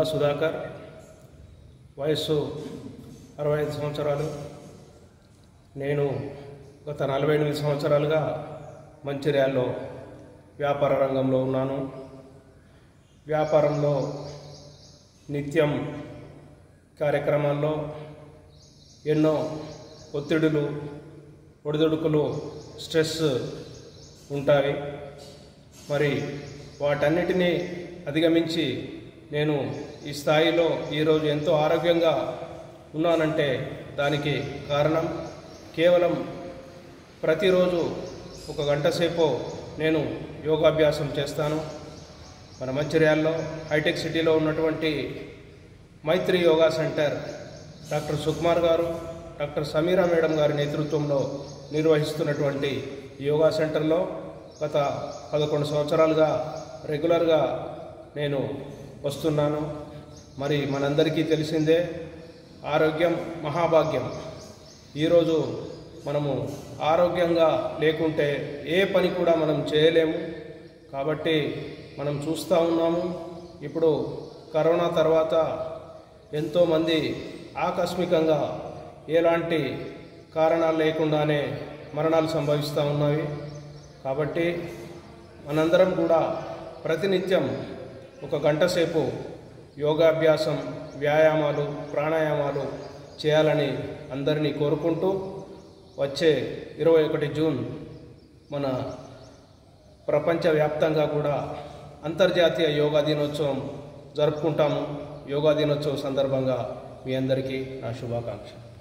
సుధాకర్ వయస్సు అరవై ఐదు సంవత్సరాలు నేను గత నలభై ఎనిమిది సంవత్సరాలుగా మంచిర్యాలలో వ్యాపార రంగంలో ఉన్నాను వ్యాపారంలో నిత్యం కార్యక్రమాల్లో ఎన్నో ఒత్తిడులు ఒడిదుడుకులు స్ట్రెస్ ఉంటాయి మరి వాటన్నిటినీ అధిగమించి నేను ఈ స్థాయిలో ఈరోజు ఎంతో ఆరోగ్యంగా ఉన్నానంటే దానికి కారణం కేవలం ప్రతిరోజు ఒక గంట సేపు నేను యోగాభ్యాసం చేస్తాను మన మంచిర్యాలలో హైటెక్ సిటీలో ఉన్నటువంటి Maitri yoga centre doctor Sukumar garu doctor Sameera madam గారి నేతృత్వంలో నిర్వహిస్తున్నటువంటి ఈ యోగా సెంటర్లో గత పదకొండు సంవత్సరాలుగా రెగ్యులర్గా నేను వస్తున్నాను మరి మనందరికీ తెలిసిందే ఆరోగ్యం మహాభాగ్యం ఈరోజు మనము ఆరోగ్యంగా లేకుంటే ఏ పని కూడా మనం చేయలేము కాబట్టి మనం చూస్తూ ఉన్నాము ఇప్పుడు కరోనా తర్వాత ఎంతోమంది ఆకస్మికంగా ఎలాంటి కారణాలు లేకుండానే మరణాలు సంభవిస్తూ ఉన్నవి కాబట్టి మనందరం కూడా ప్రతినిత్యం ఒక గంట సేపు యోగాభ్యాసం వ్యాయామాలు ప్రాణాయామాలు చేయాలని అందరినీ కోరుకుంటూ వచ్చే ఇరవై ఒకటి జూన్ మన ప్రపంచవ్యాప్తంగా కూడా అంతర్జాతీయ యోగా దినోత్సవం జరుపుకుంటాము యోగా దినోత్సవం సందర్భంగా మీ అందరికీ నా శుభాకాంక్షలు